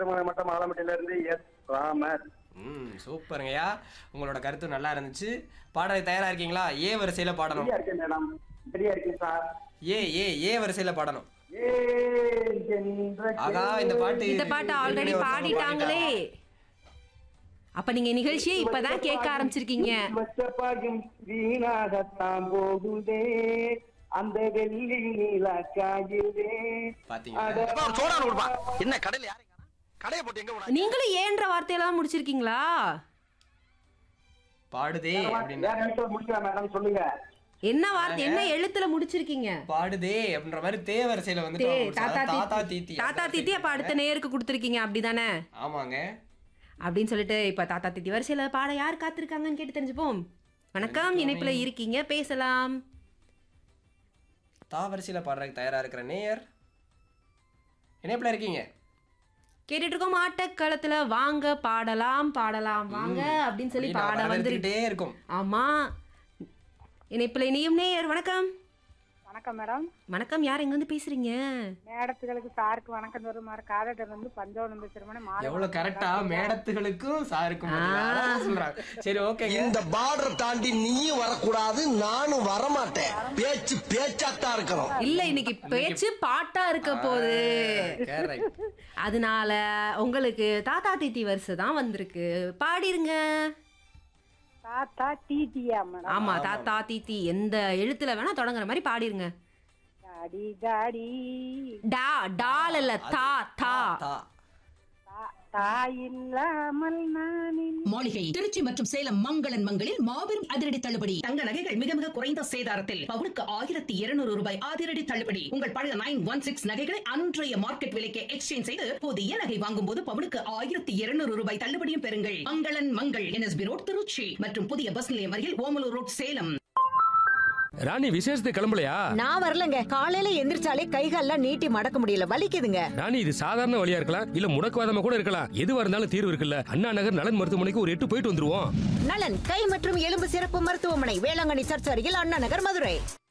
திருமண மட்டம் ஆலமட்டில இருந்து எஸ் ராமர் ம் சூப்பருங்கய்யா உங்களோட கருத்து நல்லா இருந்துச்சு பாட தயாரா இருக்கீங்களா ஏ வரிசையில பாடணும் ரெடியா இருக்கேன் மேடம் ரெடியா இருக்கேன் சார் ஏ ஏ ஏ வரிசையில பாடணும் ஏன் என்ற ஆகா இந்த பாட்டு இந்த பாட்டு ஆல்ரெடி ஒருத்தவங்க பாடிட்டாங்களே அப்ப நீங்க நிகழ்ச்சியை இப்பதான் கேட்க ஆரம்பிச்சிருக்கீங்க வச்ச பாகம் வீணாகத்தான் போகுதே அந்த வெள்ளி நீலா காயுதே பாத்தீங்களா அட எப்பா ஒரு சோடான கொடுப்பா என்ன கடையில யாரையும் காணோம்? கடையை போட்டு எங்க போனா நீங்களும் ஏன்ற வார்த்தையெல்லாம் முடிச்சிருக்கீங்களா பாடுதே அப்படின்னு வேற நிமிஷம் முடிக்கலாம் மேடம் சொல்லுங்க என்ன வார்த்தை என்ன எழுத்துல முடிச்சிருக்கீங்க பாடுதே அப்படின்ற மாதிரி தே வரிசையில வந்து தே, தாத்தா தாத்தா தீத்தி தீத்தி தாத்தா தீத்தி அப்ப அடுத்த நேருக்கு கொடுத்துருக்கீங்க அப்படிதானே ஆமாங்க அப்படின்னு சொல்லிட்டு இப்ப தாத்தா தீத்தி வரிசையில பாட யார் காத்திருக்காங்கன்னு கேட்டு தெரிஞ்சுப்போம் வணக்கம் இணைப்புல இருக்கீங்க பேசலாம் தா வரிசையில பாடுறதுக்கு தயாரா இருக்கிற நேயர் இணைப்புல இருக்கீங்க கேட்டுட்டு இருக்கோம் ஆட்டக்களத்துல வாங்க பாடலாம் பாடலாம் வாங்க அப்படின்னு சொல்லி அப்படின்னு பாட வந்துருக்கு வரவேற்றுக்கிட்டே இருக்கும் ஆமா இணைப்புல இணையும் நேயர் வணக்கம் வணக்கம் மேடம் வணக்கம் யார் எங்க வந்து பேசுறீங்க மேடத்துகளுக்கு சாருக்கு வணக்கம் வருமாறு காதட்டர் வந்து பஞ்சவனம் திருமணம் மாலை எவ்வளவு கரெக்டா மேடத்துகளுக்கும் சாருக்கும் பாத்தீங்களா? ஆ. அழகா சொல்றாங்க சரி ஓகேங்க இந்த பார்டர் தாண்டி நீயும் வரக்கூடாது நானும் வரமாட்டேன் பேச்சு பேச்சாத்தான் இருக்கணும் இல்ல இன்னைக்கு பேச்சு பாட்டா இருக்க போகுது Correct. அதனால உங்களுக்கு தாத்தா தீத்தி வரிசை தான் வந்திருக்கு பாடிருங்க தாத்தா டிடியா மேடம் ஆமா தாத்தா தீத்தி எந்த எழுத்துல வேணா தொடங்குற மாதிரி பாடிருங்க டாடி டாடி டா டால் இல்ல தா தா தா. தா- தாய் இல்லாமல் நான் இல்லை. மாளிகை திருச்சி மற்றும் சேலம் மங்களன் மங்களில் மாபெரும் அதிரடி தள்ளுபடி தங்க நகைகள் மிக மிக குறைந்த சேதாரத்தில் பவுனுக்கு ஆயிரத்தி இருநூறு ரூபாய் அதிரடி தள்ளுபடி உங்கள் பழைய நைன் ஒன் சிக்ஸ் நகைகளை அன்றைய மார்க்கெட் விலைக்கு எக்ஸ்சேஞ்ச் செய்து புதிய நகை வாங்கும் போது பவுனுக்கு ஆயிரத்தி இருநூறு ரூபாய் தள்ளுபடியும் பெறுங்கள் மங்களன் மங்கள் என்எஸ்பி ரோட் திருச்சி மற்றும் புதிய பஸ் நிலையம் அருகில் ஓமலூர் ரோட் சேலம் ராணி விசேஷத்துக்கு கிளம்பலையா நான் வரலங்க காலையில எந்திரிச்சாலே கைகால்லாம் நீட்டி மடக்க முடியல வலிக்குதுங்க ராணி இது சாதாரண வழியா இருக்கலாம் இல்ல முடக்குவாதமா கூட இருக்கலாம் எதுவா இருந்தாலும் தீர்வு இருக்குல்ல அண்ணா நகர் நலன் மருத்துவமனைக்கு ஒரு எட்டு போயிட்டு வந்துருவோம் நலன் கை மற்றும் எலும்பு சிறப்பு மருத்துவமனை வேளாங்கண்ணி சர்ச் அருகில் அண்ணா நகர் மதுரை